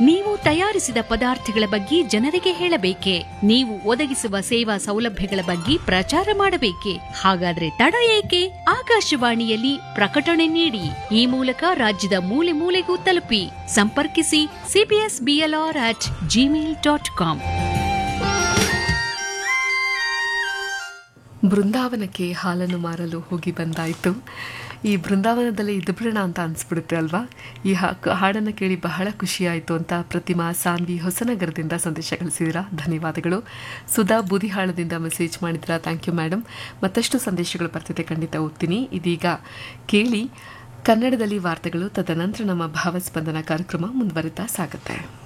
ನೀವು ತಯಾರಿಸಿದ ಪದಾರ್ಥಗಳ ಬಗ್ಗೆ ಜನರಿಗೆ ಹೇಳಬೇಕೆ ನೀವು ಒದಗಿಸುವ ಸೇವಾ ಸೌಲಭ್ಯಗಳ ಬಗ್ಗೆ ಪ್ರಚಾರ ಮಾಡಬೇಕೆ ಹಾಗಾದ್ರೆ ತಡ ಏಕೆ ಆಕಾಶವಾಣಿಯಲ್ಲಿ ಪ್ರಕಟಣೆ ನೀಡಿ ಈ ಮೂಲಕ ರಾಜ್ಯದ ಮೂಲೆ ಮೂಲೆಗೂ ತಲುಪಿ ಸಂಪರ್ಕಿಸಿ CBS BLR at Gmail dot com ಬೃಂದಾವನಕ್ಕೆ ಹಾಲನ್ನು ಮಾರಲು ಹೋಗಿ ಬಂದಾಯಿತು ಈ ಬೃಂದಾವನದಲ್ಲಿ ಇದ್ಬಿಡೋಣ ಅಂತ ಅನಿಸ್ಬಿಡುತ್ತೆ ಅಲ್ವಾ ಈ ಹಾ- ಹಾಡನ್ನು ಕೇಳಿ ಬಹಳ ಖುಷಿಯಾಯಿತು ಅಂತ ಪ್ರತಿಮಾ ಸಾನ್ವಿ ಹೊಸನಗರದಿಂದ ಸಂದೇಶ ಕಳಿಸಿದಿರಾ ಧನ್ಯವಾದಗಳು ಸುಧಾ ಬೂದಿಹಾಳದಿಂದ ಮೆಸೇಜ್ ಮಾಡಿದಿರಾ ಥ್ಯಾಂಕ್ ಯು ಮೇಡಮ್ ಮತ್ತಷ್ಟು ಸಂದೇಶಗಳು ಬರ್ತಿದೆ ಖಂಡಿತ ಓದ್ತೀನಿ ಇದೀಗ ಕೇಳಿ ಕನ್ನಡದಲ್ಲಿ ವಾರ್ತೆಗಳು ತದನಂತರ ನಮ್ಮ ಭಾವಸ್ಪಂದನ ಕಾರ್ಯಕ್ರಮ ಮುಂದುವರಿತಾ ಸಾಗುತ್ತೆ